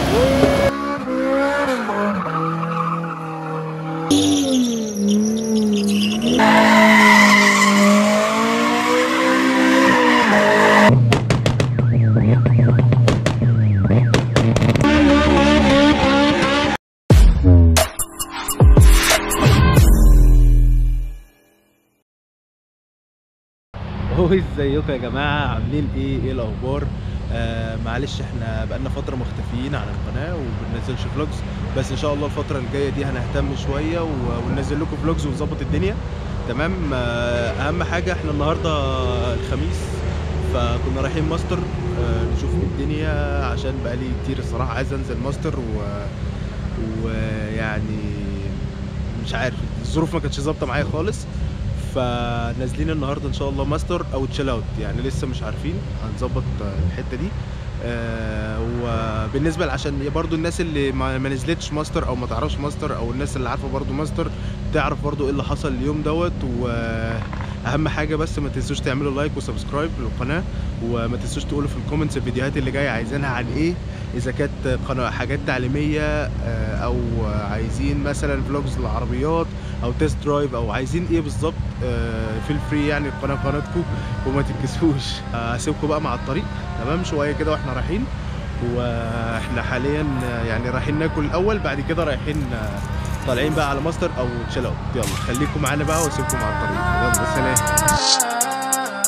هو ازيكم يا جماعه عاملين ايه ايه الاخبار آه معلش احنا بقالنا فتره مختفيين عن القناه وبننزلش فلوجز بس ان شاء الله الفتره الجايه دي هنهتم شويه و- وننزل لكم فلوجز ونظبط الدنيا تمام آه اهم حاجه احنا النهارده الخميس فكنا رايحين ماستر آه نشوف الدنيا عشان بقالي كتير الصراحه عايز انزل ماستر و ويعني مش عارف الظروف ما كانتش ظابطه معايا خالص فنازلين النهارده ان شاء الله ماستر او تشيل اوت يعني لسه مش عارفين هنظبط الحته دي آه وبالنسبه ل- عشان برضو الناس اللي ما ما نزلتش ماستر او ما تعرفش ماستر او الناس اللي عارفه برضو ماستر تعرف برضو ايه اللي حصل اليوم دوت واهم حاجه بس ما تنسوش تعملوا لايك وسبسكرايب للقناه وما تنسوش تقولوا في الكومنتس الفيديوهات اللي جايه عايزينها عن ايه اذا كانت قناه حاجات تعليميه آه، او عايزين مثلا فلوجز للعربيات او تيست درايف او عايزين ايه بالظبط في الفري يعني القناه قناتكم وما تتكسفوش آه، هسيبكم بقى مع الطريق تمام شويه كده واحنا رايحين واحنا حاليا آه، يعني رايحين ناكل الاول بعد كده رايحين آه، طالعين بقى على ماستر او تشيل اوت يلا خليكم معانا بقى واسيبكم مع الطريق يلا سلام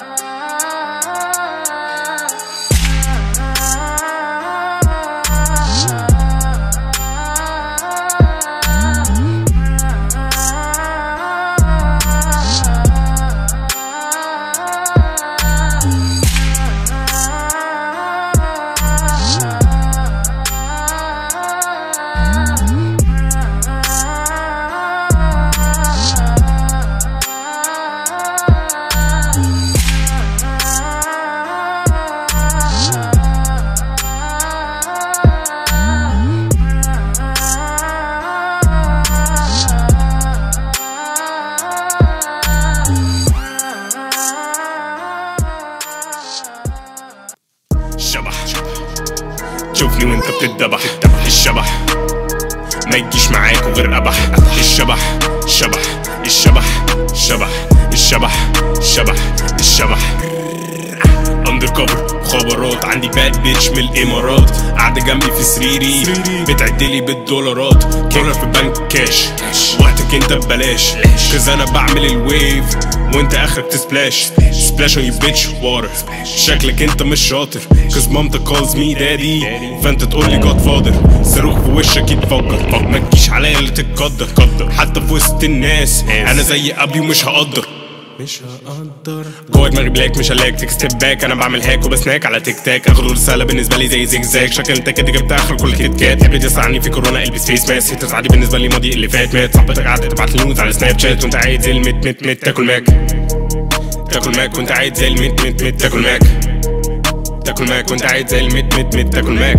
شبح شوفني وانت بتتذبح الشبح ما يجيش معاك غير ابح الشبح شبح الشبح شبح الشبح شبح الشبح اندر كفر خبرات عندي باد بيتش من الامارات قاعده جنبي في سريري بتعدلي بالدولارات دولار في البنك كاش وقتك انت ببلاش كز انا بعمل الويف وانت اخرك تسبلاش سبلاش on you bitch water شكلك انت مش شاطر كز مامتك calls me daddy فانت تقول لي جاد فاذر صاروخ في وشك يتفجر ما تجيش عليا اللي تتقدر حتى في وسط الناس انا زي قبلي ومش هقدر مش هقدر جوه دماغي بلاك مش هلاك تيك ستيب باك انا بعمل هاك وبسناك على تيك تاك اخد رساله بالنسبه لي زي زيك زاك شكل انت كده جبت اخر كل كيت كات تحب تسعني في كورونا البس فيس ماس هيترز عادي بالنسبه لي ماضي اللي فات مات صاحبتك قاعده تبعت لي نوت على سناب شات وانت قاعد زي المت مت مت تاكل ماك تاكل ماك وانت قاعد زي المت مت مت تاكل ماك تاكل ماك وانت قاعد زي المت مت مت تاكل ماك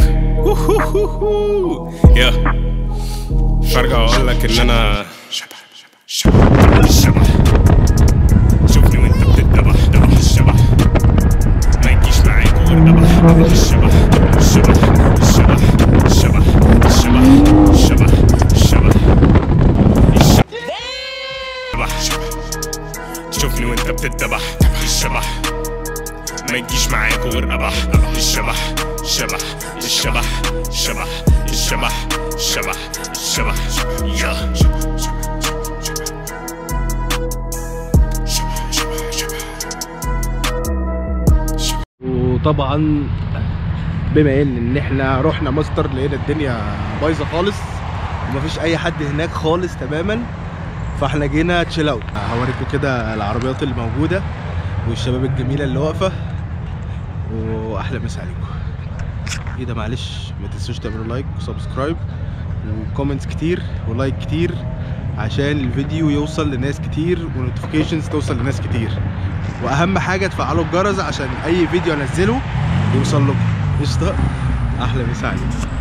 يا مش هرجع اقول لك ان انا شبح شبح شبح شوفني وانت بتتذبح ذبح الشبح ما يجيش معاك غير ابح الشبح الشبح الشبح الشبح الشبح الشبح الشبح الشبح شوفني وانت بتتذبح الشبح ما يجيش معاك غير ابح الشبح شبح الشبح شبح الشبح شبح الشبح يا شبح شبح شبح وطبعا بما ان ان احنا رحنا ماستر لقينا الدنيا بايظه خالص ومفيش اي حد هناك خالص تماما فاحنا جينا تشيل اوت هوريكم كده العربيات اللي موجوده والشباب الجميله اللي واقفه واحلى مسا عليكم ايه ده معلش ما تنسوش تعملوا لايك وسبسكرايب وكومنتس كتير ولايك كتير عشان الفيديو يوصل لناس كتير ونوتيفيكيشنز توصل لناس كتير واهم حاجه تفعلوا الجرس عشان اي فيديو انزله يوصل لكم قشطه احلى مسا عليكم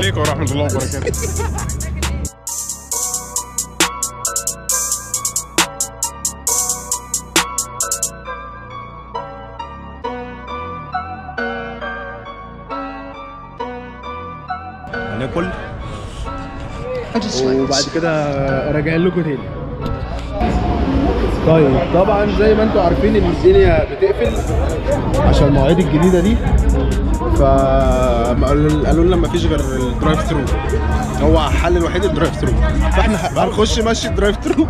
عليكم ورحمه الله وبركاته هناكل وبعد كده راجعين لكم تاني طيب طبعا زي ما انتم عارفين ان الدنيا بتقفل عشان المواعيد الجديده دي ف قالوا لنا مفيش غير الدرايف ثرو هو الحل الوحيد الدرايف ثرو فاحنا هنخش ماشي الدرايف ثرو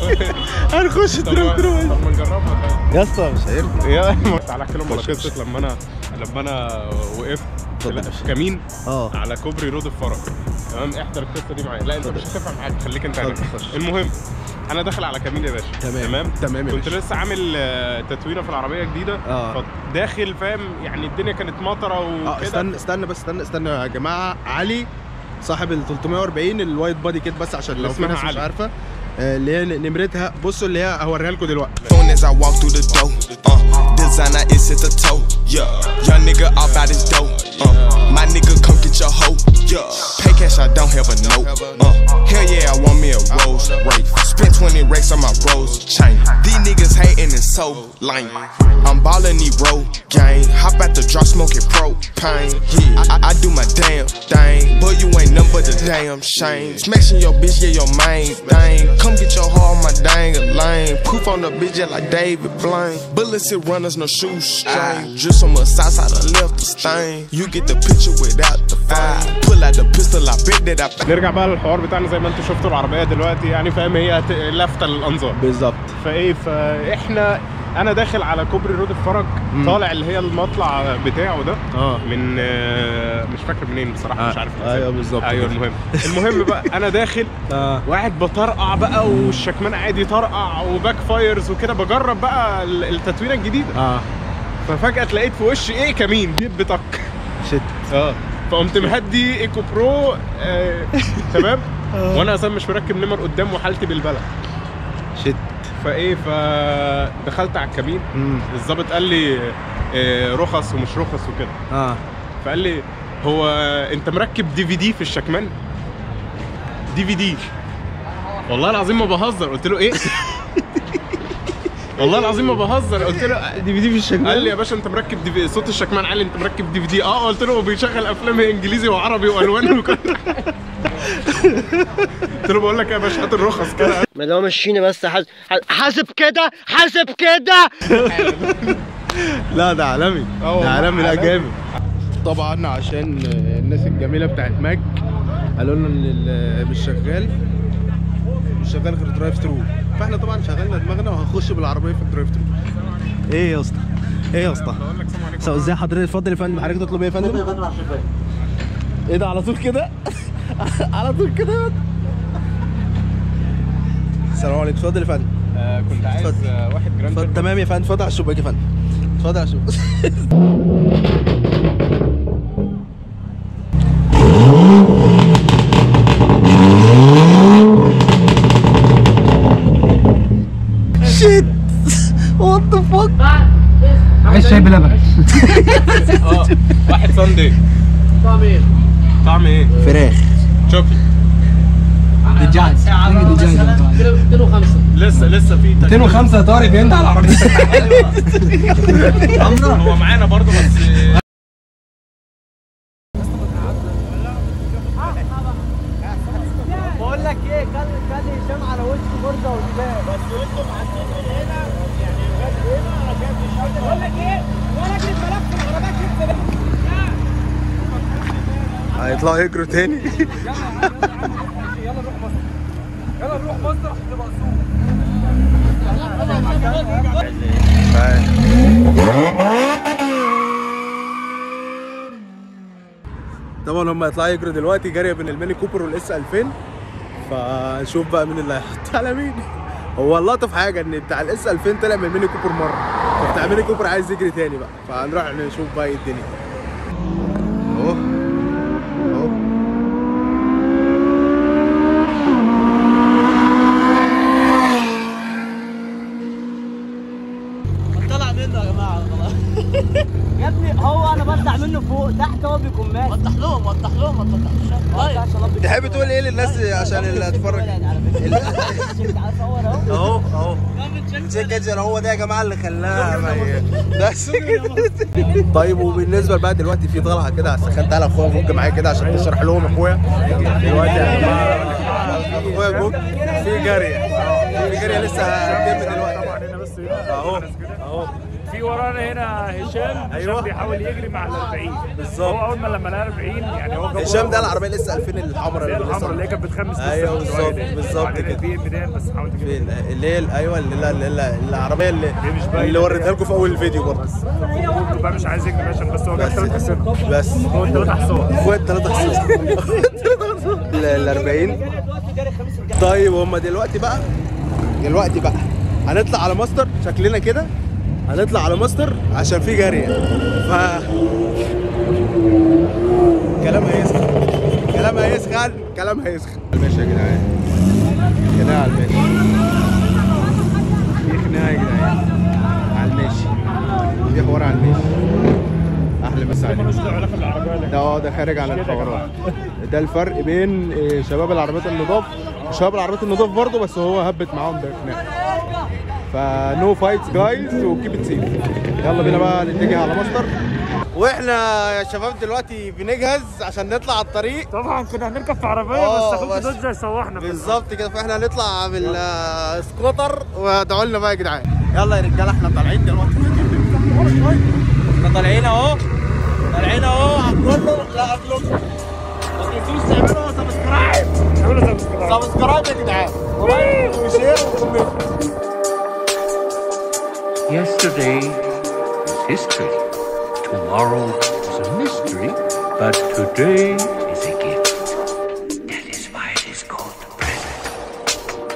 هنخش الدرايف ثرو طب ما نجربها يا اسطى مش هينفع يا تعالى احكي لهم على قصه لما انا لما انا وقفت لا، في كمين اه على كوبري رود الفرج تمام احضر القصه دي معايا لا انت مش هتنفع معاك خليك انت اتفضل، هناك اتفضل. المهم انا داخل على كمين يا باشا تمام. تمام تمام يا كنت باشا. لسه عامل آه، تتوينه في العربيه جديده اه. فداخل فاهم يعني الدنيا كانت مطره اه وكده استنى استنى بس استنى استنى يا جماعه علي صاحب ال 340 الوايت بادي كيت بس عشان لو في اسمها ناس مش علي. عارفه آه، اللي هي نمرتها بصوا اللي هي هوريها لكم دلوقتي Soon as I walk through the door, uh, designer is at the toe. Yeah, young nigga off out his dope. Uh, my nigga come get your hoe. Yeah, pay cash, I don't have a note. Uh, hell yeah, I want me a Rolls Royce. Spent 20 racks on my Rolls chain. These niggas hating is so lame. I'm ballin' these road gang. Hop out the drop smoking propane. Yeah, I, I, I do my damn thing. But you ain't nothing but a damn shame. Smashing your bitch, yeah, your main thing. Come get your heart on my dang a lane. Poof on the bitch, yeah, like David Blaine. Bullets hit runners, no shoestring. Just on my side, side, I left the stain. You get the picture without the fire. Pull out the pistol, I bet that I. نرجع بقى للحوار بتاعنا زي ما انتم شفتوا العربيه دلوقتي يعني فاهم هي ت- لافته للانظار بالظبط فايه فاحنا انا داخل على كوبري رود الفرج طالع اللي هي المطلع بتاعه ده اه من آه، مش فاكر منين بصراحه آه، مش عارف ايوه بالظبط ايوه كده. المهم المهم بقى انا داخل اه وقاعد بطرقع بقى والشكمان قاعد يطرقع وباك فايرز وكده بجرب بقى ال- التتوينه الجديده اه ففجاه تلاقيت في وشي ايه كمين جيب بطق شت اه فقمت مهدي ايكو برو آه تمام وانا اصلا مش مركب نمر قدام وحالتي بالبلد شت فايه فدخلت على الكمين مم. الظابط قال لي آه، رخص ومش رخص وكده اه فقال لي هو انت مركب دي في دي في الشكمان دي في دي والله العظيم ما بهزر قلت له ايه والله العظيم ما بهزر قلت له دي في دي في الشكمان قال لي يا باشا انت مركب دي في صوت الشكمان عالي انت مركب دي في دي اه قلت له هو بيشغل افلام انجليزي وعربي والوان وكل حاجه قلت له بقول لك يا باشا هات الرخص كده ما لو مشينا بس حاسب حاسب كده حاسب كده لا ده عالمي اه ده والله عالمي لا عالمي. جامد طبعا عشان الناس الجميله بتاعت ماك قالوا لنا ان ال- مش شغال مش شغال غير درايف ثرو فاحنا طبعا شغلنا دماغنا وهنخش بالعربيه في الدرايف ثرو ايه يا اسطى ايه يا اسطى بقول لك سلام عليكم سو ازاي حضرتك اتفضل يا فندم حضرتك تطلب ايه يا فندم ايه ده على طول كده على طول كده يا فندم. السلام عليكم اتفضل يا فندم آه، كنت عايز اتفضل. آه، واحد جراند اتفضل تمام يا فندم اتفضل على الشباك يا فندم اتفضل على الشباك شيت وات ذا فاك عايز شاي بلبن اه واحد ساندي طعم ايه؟ طعم ايه؟ فراخ شوكي دجاج دجاج 205 لسه لسه في تكليف. 205 طارق بيند على عربيتك هو معانا برضه بس بقول لك ايه كان كان هشام على وشه برده وبتاع بس انتوا معديين من هنا يعني بجد هنا انا كان مش بقول لك ايه وانا اجري ملف العربيات كده هيطلعوا يجروا تاني يلا نروح مصر يلا نروح مصر عشان تبقى سوق طبعا هم هيطلعوا يجروا دلوقتي جري بين الميني كوبر والاس 2000 فنشوف بقى مين اللي هيحط على مين هو اللقطه في حاجه ان بتاع الاس 2000 طلع من الميني كوبر مره فبتاع الميني كوبر عايز يجري تاني بقى فهنروح نشوف بقى ايه الدنيا اهو اهو طلع منه يا جماعه خلاص يا ابني هو انا بطلع بيطلع منه فوق تحت هو بيكون ماشي وضح لهم وضح لهم ما تفتحش تحب تقول ايه للناس عشان اللي هتتفرج اهو اهو تشيك انجن هو ده يا جماعه اللي خلاها بس طيب وبالنسبه بقى دلوقتي في طلعه كده على السخان تعالى اخويا فك معايا كده عشان تشرح لهم اخويا دلوقتي يا جماعه اخويا فك في جاريه في جاريه لسه هتتم دلوقتي اهو اهو في ورانا هنا هشام أيوة. هشام بيحاول يجري مع ال 40 بالظبط. هو اول ما لما لقى 40 يعني هو هشام ده العربيه لسه 2000 الحمراء اللي هي اللي الحمراء اللي هي لسه كانت بتخمس أيوة لسه بالظبط، شوية دي. بالظبط وبعدين كده. البي ام بدايه بس حاول تجيب فين اللي هي ايوه اللي اللي اللي العربيه اللي مش باينة. اللي وريتها لكم في اول الفيديو برضه بقى مش عايز يجري عشان بس هو جاب بس ثلاث حصان بس هو ثلاث حصان اخوات ثلاثة حصص ال 40 طيب هم دلوقتي بقى دلوقتي بقى هنطلع على ماستر شكلنا كده هنطلع على ماستر عشان في جارية ف كلام هيسخن كلام هيسخن كلام هيسخن الماشي يا جدعان خناقة على الماشي في خناقة يا جدعان على الماشي في حوار على الماشي احلى مسا عليكم ملوش دعوه علاقه بالعربيه ولا ده اه ده خارج عن الحوارات ده الفرق بين آه، شباب العربيات النضاف وشباب العربيات النضاف برضه بس هو هبت معاهم بخناقه فنو فايتس جايز وكيب ات سيف يلا بينا بقى نتجه على ماستر واحنا يا شباب دلوقتي بنجهز عشان نطلع على الطريق طبعا كنا هنركب في عربيه آه، بس اخوك بس- دوجا يسوحنا في بالظبط كده فاحنا هنطلع بالسكوتر وادعوا لنا بقى يا جدعان يلا يا رجاله احنا طالعين دلوقتي احنا طالعين اهو طالعين اهو هنقول لا قبلكم ما تنسوش تعملوا سبسكرايب اعملوا سبسكرايب سبسكرايب يا جدعان ولايك وشير وكومنت Yesterday is history. Tomorrow is a mystery. But today is a gift. That is why it is called the present.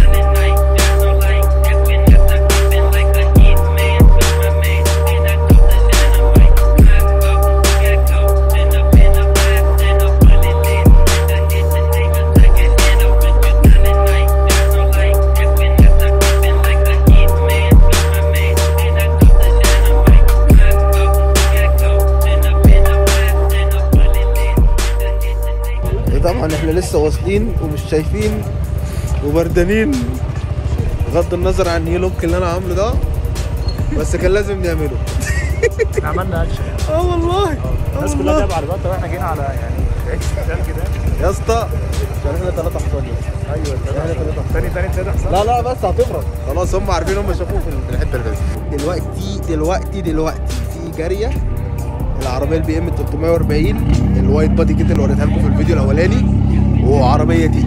طبعا احنا لسه واصلين ومش شايفين وبردانين بغض النظر عن النيو لوك اللي انا عامله ده بس كان لازم نعمله احنا عملنا اكشن اه والله الناس كلها جايبه عربياتها واحنا جينا على يعني عيش الثلج ده يا اسطى عشان احنا ثلاثة حصان ايوه تاني تاني تاني حصان لا لا بس هتفرق خلاص هم عارفين هم شافوه في الحته اللي فاتت دلوقتي دلوقتي دلوقتي في جاريه العربيه البي ام 340 الوايت بادي كده اللي وريتها لكم في الفيديو الاولاني وعربيه دي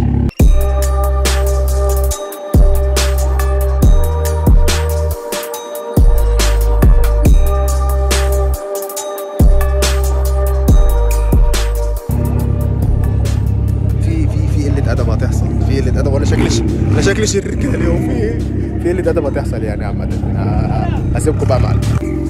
في في في قله ادب هتحصل في قله ادب وانا شكلي ش... انا شكلي شرير كده اليوم في ايه في قله ادب هتحصل يعني عامه ه- هسيبكم بقى معلم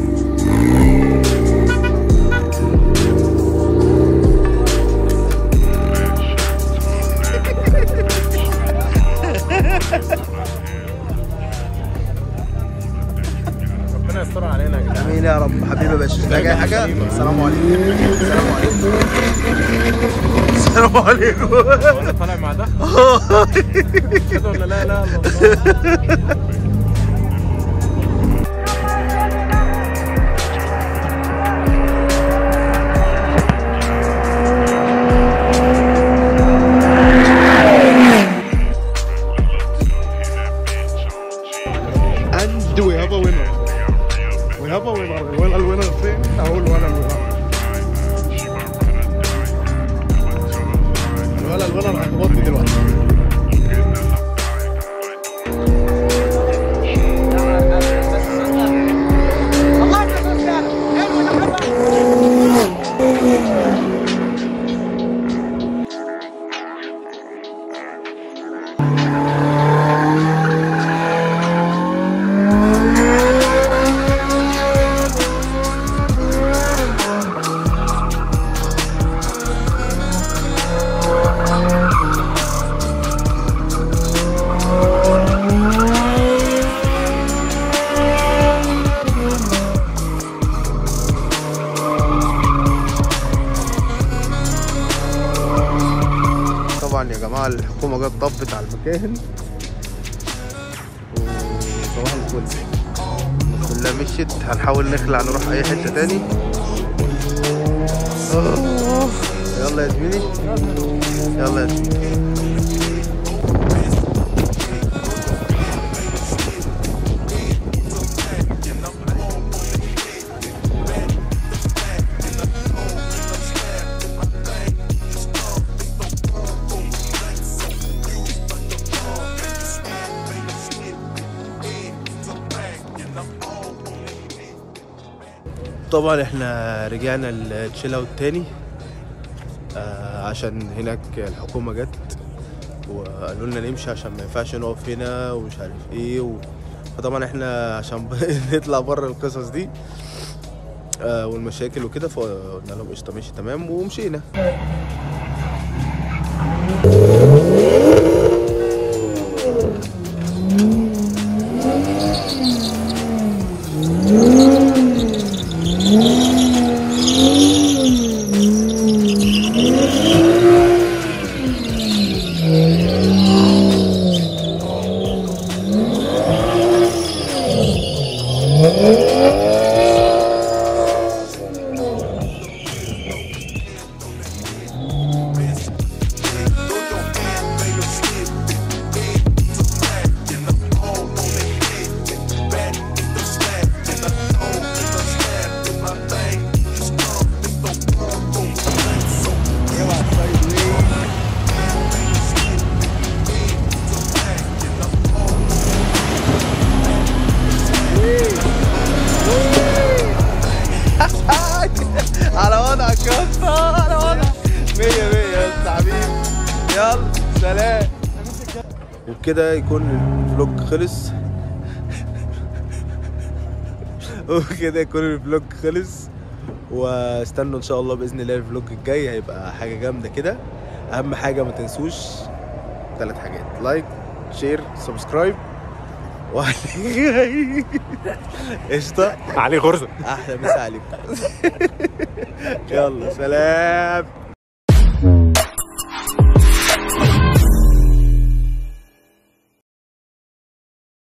ربنا يستر علينا يا جدعان امين يا رب حبيبي يا باشا محتاج اي حاجه السلام عليكم السلام عليكم السلام عليكم وانا طالع مع ده كده ولا لا لا الله And we have a winner. We have a winner. الولا الوينر فين؟ اهو الولا الوينر. الولا الوينر هيخبطني دلوقتي. الحكومه جت طبت على المكان وصباح الفل كلها مشيت هنحاول نخلع نروح اي حته تاني آه. يلا يا زميلي يلا يا زميلي طبعا احنا رجعنا التشيل اوت تاني آه عشان هناك الحكومة جت وقالوا لنا نمشي عشان ما ينفعش نقف هنا ومش عارف ايه و... فطبعا احنا عشان نطلع بره القصص دي آه والمشاكل وكده فقلنا لهم قشطه ماشي تمام ومشينا على وضعك يا اسطى على وضعك مية مية يا اسطى حبيبي يلا سلام وبكده يكون الفلوج خلص وكده يكون الفلوج خلص واستنوا ان شاء الله باذن الله الفلوج الجاي هيبقى حاجه جامده كده اهم حاجه ما تنسوش ثلاث حاجات لايك شير سبسكرايب وعليك قشطه علي غرزه احلى مسا عليكم يلا سلام